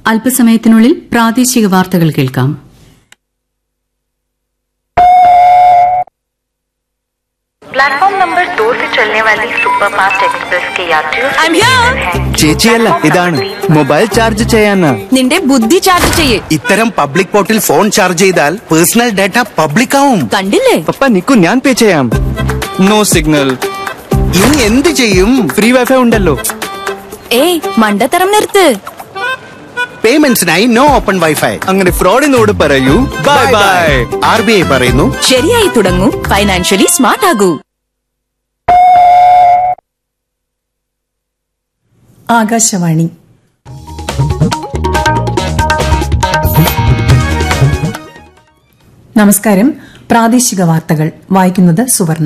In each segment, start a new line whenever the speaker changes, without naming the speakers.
അല്പസമയത്തിനുള്ളിൽ പ്രാദേശിക വാർത്തകൾ കേൾക്കാം
प्लेटफॉर्म नंबर दो से चलने वाली सुपरफास्ट एक्सप्रेस के यात्रियों से
I'm here.
निवेदन है
ചേച്ചിയല്ല ഇതാണ് മൊബൈൽ ചാർജ് ചെയ്യാനാ
നിന്റെ ബുദ്ധി ചാർജ് ചെയ്യേ
ഇത്തരം പബ്ലിക് പോർട്ടിൽ ഫോൺ ചാർജ് ചെയ്താൽ പേഴ്സണൽ ഡാറ്റ പബ്ലിക് ആവും
കണ്ടില്ലേ
പപ്പ നിക്കു ഞാൻ പേ ചെയ്യാം നോ സിഗ്നൽ ഇനി എന്ത് ചെയ്യും ഫ്രീ വൈഫൈ ഉണ്ടല്ലോ
ഏയ് മണ്ടത്തരം നിർത്ത്
പേയ്മെന്റ്സിനായി നോ ഓപ്പൺ വൈഫൈ അങ്ങനെ ഫ്രോഡിനോട് പറയൂ bye bye R B I പറയുന്നു
ശരിയായി തുടങ്ങൂ ഫൈനാൻഷ്യലി സ്മാർട്ട് ആകൂ
ആകാശവാണി നമസ്കാരം പ്രാദേശിക വാർത്തകൾ വായിക്കുന്നത് സുവർണ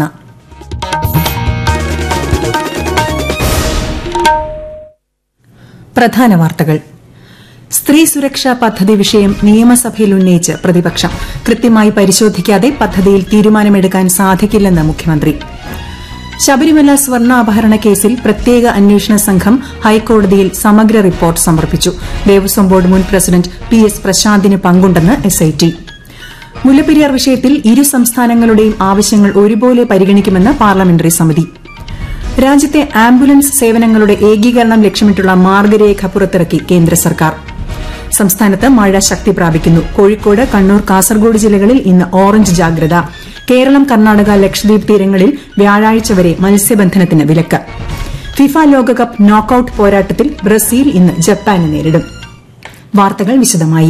പ്രധാന വാർത്തകൾ സ്ത്രീ സുരക്ഷാ പദ്ധതി വിഷയം നിയമസഭയിൽ ഉന്നയിച്ച് പ്രതിപക്ഷം കൃത്യമായി പരിശോധിക്കാതെ പദ്ധതിയിൽ തീരുമാനമെടുക്കാൻ സാധിക്കില്ലെന്ന് മുഖ്യമന്ത്രി ശബരിമല സ്വർണ്ണാപഹരണ കേസിൽ പ്രത്യേക അന്വേഷണ സംഘം ഹൈക്കോടതിയിൽ സമഗ്ര റിപ്പോർട്ട് സമർപ്പിച്ചു ദേവസ്വം ബോർഡ് മുൻ പ്രസിഡന്റ് പി എസ് പ്രശാന്തിന് പങ്കുണ്ടെന്ന് എസ്ഐടി മുല്ലപ്പെരിയാർ വിഷയത്തിൽ ഇരു സംസ്ഥാനങ്ങളുടെയും ആവശ്യങ്ങൾ ഒരുപോലെ പരിഗണിക്കുമെന്ന് പാർലമെന്ററി സമിതി രാജ്യത്തെ ആംബുലൻസ് സേവനങ്ങളുടെ ഏകീകരണം ലക്ഷ്യമിട്ടുള്ള മാർഗരേഖ പുറത്തിറക്കി കേന്ദ്ര സർക്കാർ സംസ്ഥാനത്ത് മഴ ശക്തി പ്രാപിക്കുന്നു കോഴിക്കോട് കണ്ണൂർ കാസർഗോഡ് ജില്ലകളിൽ ഇന്ന് ഓറഞ്ച് ജാഗ്രത കേരളം കർണാടക ലക്ഷദ്വീപ് തീരങ്ങളിൽ വ്യാഴാഴ്ച വരെ മത്സ്യബന്ധനത്തിന് വിലക്ക് ഫിഫ ലോകകപ്പ് നോക്കൌട്ട് പോരാട്ടത്തിൽ ബ്രസീൽ ഇന്ന് ജപ്പാനെ നേരിടും വാർത്തകൾ വിശദമായി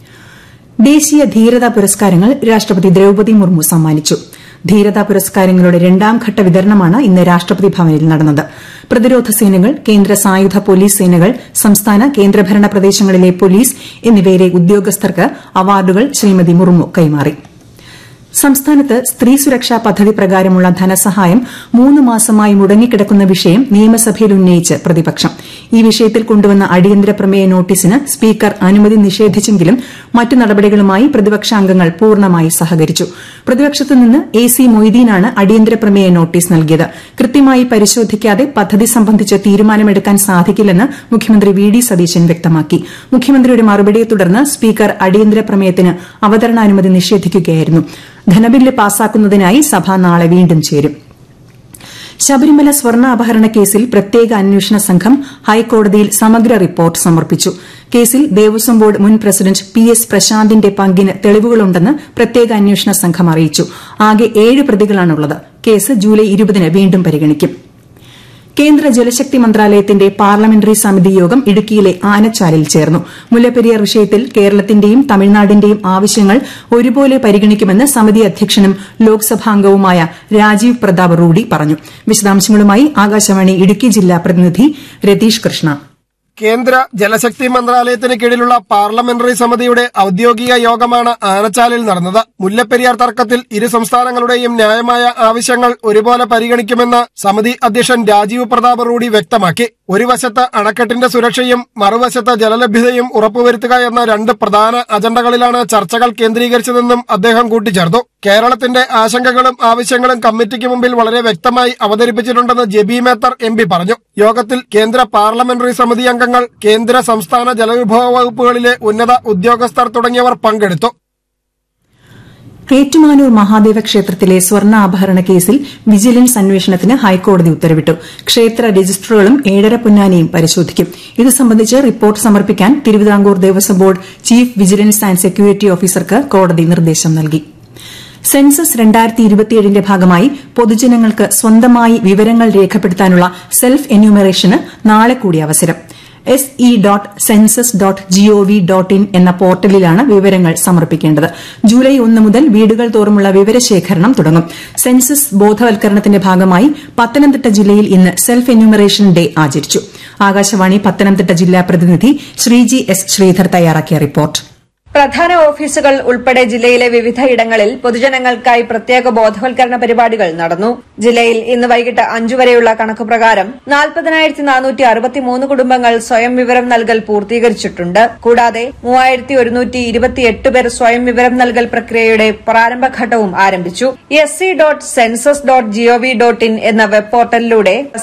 ദേശീയ ധീരതാ പുരസ്കാരങ്ങൾ രാഷ്ട്രപതി ദ്രൌപതി മുർമു സമ്മാനിച്ചു ധീരതാ പുരസ്കാരങ്ങളുടെ രണ്ടാം ഘട്ട വിതരണമാണ് ഇന്ന് രാഷ്ട്രപതി ഭവനിൽ നടന്നത് പ്രതിരോധ സേനകൾ കേന്ദ്ര സായുധ പോലീസ് സേനകൾ സംസ്ഥാന കേന്ദ്രഭരണ പ്രദേശങ്ങളിലെ പോലീസ് എന്നിവയിലെ ഉദ്യോഗസ്ഥർക്ക് അവാർഡുകൾ ശ്രീമതി മുർമു കൈമാറി സംസ്ഥാനത്ത് സ്ത്രീ സുരക്ഷാ പദ്ധതി പ്രകാരമുള്ള ധനസഹായം മൂന്ന് മാസമായി മുടങ്ങിക്കിടക്കുന്ന വിഷയം നിയമസഭയിൽ ഉന്നയിച്ച് പ്രതിപക്ഷം ഈ വിഷയത്തിൽ കൊണ്ടുവന്ന അടിയന്തര പ്രമേയ നോട്ടീസിന് സ്പീക്കർ അനുമതി നിഷേധിച്ചെങ്കിലും മറ്റു നടപടികളുമായി പ്രതിപക്ഷാംഗങ്ങൾ പൂർണ്ണമായി സഹകരിച്ചു പ്രതിപക്ഷത്തു നിന്ന് എ സി മൊയ്തീനാണ് അടിയന്തര പ്രമേയ നോട്ടീസ് നൽകിയത് കൃത്യമായി പരിശോധിക്കാതെ പദ്ധതി സംബന്ധിച്ച് തീരുമാനമെടുക്കാൻ സാധിക്കില്ലെന്ന് മുഖ്യമന്ത്രി വി ഡി സതീശൻ വ്യക്തമാക്കി മുഖ്യമന്ത്രിയുടെ മറുപടിയെ തുടർന്ന് സ്പീക്കർ അടിയന്തര പ്രമേയത്തിന് അവതരണാനുമതി നിഷേധിക്കുകയായിരുന്നു ധനബില്ല് പാസാക്കുന്നതിനായി സഭ നാളെ വീണ്ടും ചേരും ശബരിമല സ്വർണ്ണ അപഹരണ കേസിൽ പ്രത്യേക അന്വേഷണ സംഘം ഹൈക്കോടതിയിൽ സമഗ്ര റിപ്പോർട്ട് സമർപ്പിച്ചു കേസിൽ ദേവസ്വം ബോർഡ് മുൻ പ്രസിഡന്റ് പി എസ് പ്രശാന്തിന്റെ പങ്കിന് തെളിവുകളുണ്ടെന്ന് പ്രത്യേക അന്വേഷണ സംഘം അറിയിച്ചു ആകെ ഏഴ് പ്രതികളാണുള്ളത് കേസ് ജൂലൈ ഇരുപതിന് വീണ്ടും പരിഗണിക്കും കേന്ദ്ര ജലശക്തി മന്ത്രാലയത്തിന്റെ പാർലമെന്ററി സമിതി യോഗം ഇടുക്കിയിലെ ആനച്ചാലിൽ ചേർന്നു മുല്ലപ്പെരിയാർ വിഷയത്തിൽ കേരളത്തിന്റെയും തമിഴ്നാടിന്റെയും ആവശ്യങ്ങൾ ഒരുപോലെ പരിഗണിക്കുമെന്ന് സമിതി അധ്യക്ഷനും ലോക്സഭാംഗവുമായ രാജീവ് പ്രതാപ് റൂഡി പറഞ്ഞു വിശദാംശങ്ങളുമായി ആകാശവാണി ഇടുക്കി ജില്ലാ പ്രതിനിധി രതീഷ് കൃഷ്ണ
കേന്ദ്ര ജലശക്തി മന്ത്രാലയത്തിന് കീഴിലുള്ള പാർലമെന്ററി സമിതിയുടെ ഔദ്യോഗിക യോഗമാണ് ആനച്ചാലിൽ നടന്നത് മുല്ലപ്പെരിയാർ തർക്കത്തിൽ ഇരു സംസ്ഥാനങ്ങളുടെയും ന്യായമായ ആവശ്യങ്ങൾ ഒരുപോലെ പരിഗണിക്കുമെന്ന് സമിതി അധ്യക്ഷൻ രാജീവ് പ്രതാപ് റൂഡി വ്യക്തമാക്കി ഒരു വശത്ത് അണക്കെട്ടിന്റെ സുരക്ഷയും മറുവശത്ത് ജലലഭ്യതയും ഉറപ്പുവരുത്തുക എന്ന രണ്ട് പ്രധാന അജണ്ടകളിലാണ് ചർച്ചകൾ കേന്ദ്രീകരിച്ചതെന്നും അദ്ദേഹം കൂട്ടിച്ചേർത്തു കേരളത്തിന്റെ ആശങ്കകളും ആവശ്യങ്ങളും കമ്മിറ്റിക്ക് മുമ്പിൽ വളരെ വ്യക്തമായി അവതരിപ്പിച്ചിട്ടുണ്ടെന്ന് ജെബി മേത്തർ എം പി പറഞ്ഞു യോഗത്തിൽ കേന്ദ്ര പാർലമെന്ററി സമിതി അംഗങ്ങൾ കേന്ദ്ര സംസ്ഥാന ജലവിഭവ വകുപ്പുകളിലെ ഉന്നത ഉദ്യോഗസ്ഥർ തുടങ്ങിയവർ പങ്കെടുത്തു
ഏറ്റുമാനൂർ മഹാദേവ ക്ഷേത്രത്തിലെ സ്വർണ്ണ ആഭരണ കേസിൽ വിജിലൻസ് അന്വേഷണത്തിന് ഹൈക്കോടതി ഉത്തരവിട്ടു ക്ഷേത്ര രജിസ്റ്ററുകളും ഏഴര പൊന്നാനിയും പരിശോധിക്കും ഇത് സംബന്ധിച്ച് റിപ്പോർട്ട് സമർപ്പിക്കാൻ Thiruvithamkoor Devaswom board chief vigilance and security ഓഫീസർക്ക് കോടതി നിർദ്ദേശം നൽകി സെൻസസ് രണ്ടായിരത്തി ഇരുപത്തിയേഴിന്റെ ഭാഗമായി പൊതുജനങ്ങൾക്ക് സ്വന്തമായി വിവരങ്ങൾ രേഖപ്പെടുത്താനുള്ള സെൽഫ് എന്യൂമറേഷന് നാളെ കൂടി അവസരം S E dot census dot GOV dot in എന്ന പോർട്ടലിലാണ് വിവരങ്ങൾ സമർപ്പിക്കേണ്ടത് ജൂലൈ ഒന്ന് മുതൽ വീടുകൾ തോറുമുള്ള വിവരശേഖരണം തുടങ്ങും സെൻസസ് ബോധവൽക്കരണത്തിന്റെ ഭാഗമായി പത്തനംതിട്ട ജില്ലയിൽ ഇന്ന് സെൽഫ് എന്യൂമറേഷൻ ഡേ ആചരിച്ചു ആകാശവാണി പത്തനംതിട്ട ജില്ലാ പ്രതിനിധി ശ്രീജി എസ് ശ്രീധർ തയ്യാറാക്കിയ റിപ്പോർട്ട്
പ്രധാന ഓഫീസുകൾ ഉൾപ്പെടെ ജില്ലയിലെ വിവിധയിടങ്ങളിൽ പൊതുജനങ്ങൾക്കായി പ്രത്യേക ബോധവൽക്കരണ പരിപാടികൾ നടന്നു ജില്ലയിൽ ഇന്ന് വൈകിട്ട് അഞ്ചു വരെയുള്ള കണക്ക് പ്രകാരം നാൽപ്പതിനായിരത്തി നാനൂറ്റി അറുപത്തിമൂന്ന് കുടുംബങ്ങൾ സ്വയം വിവരം നൽകൽ പൂർത്തീകരിച്ചിട്ടുണ്ട് കൂടാതെ മൂവായിരത്തി ഒരുന്നൂറ്റി ഇരുപത്തിയെട്ട് പേർ സ്വയം വിവരം നൽകൽ പ്രക്രിയയുടെ പ്രാരംഭഘട്ടവും ആരംഭിച്ചു S C dot census dot GOV dot in എന്ന വെബ് പോർട്ടലിലൂടെ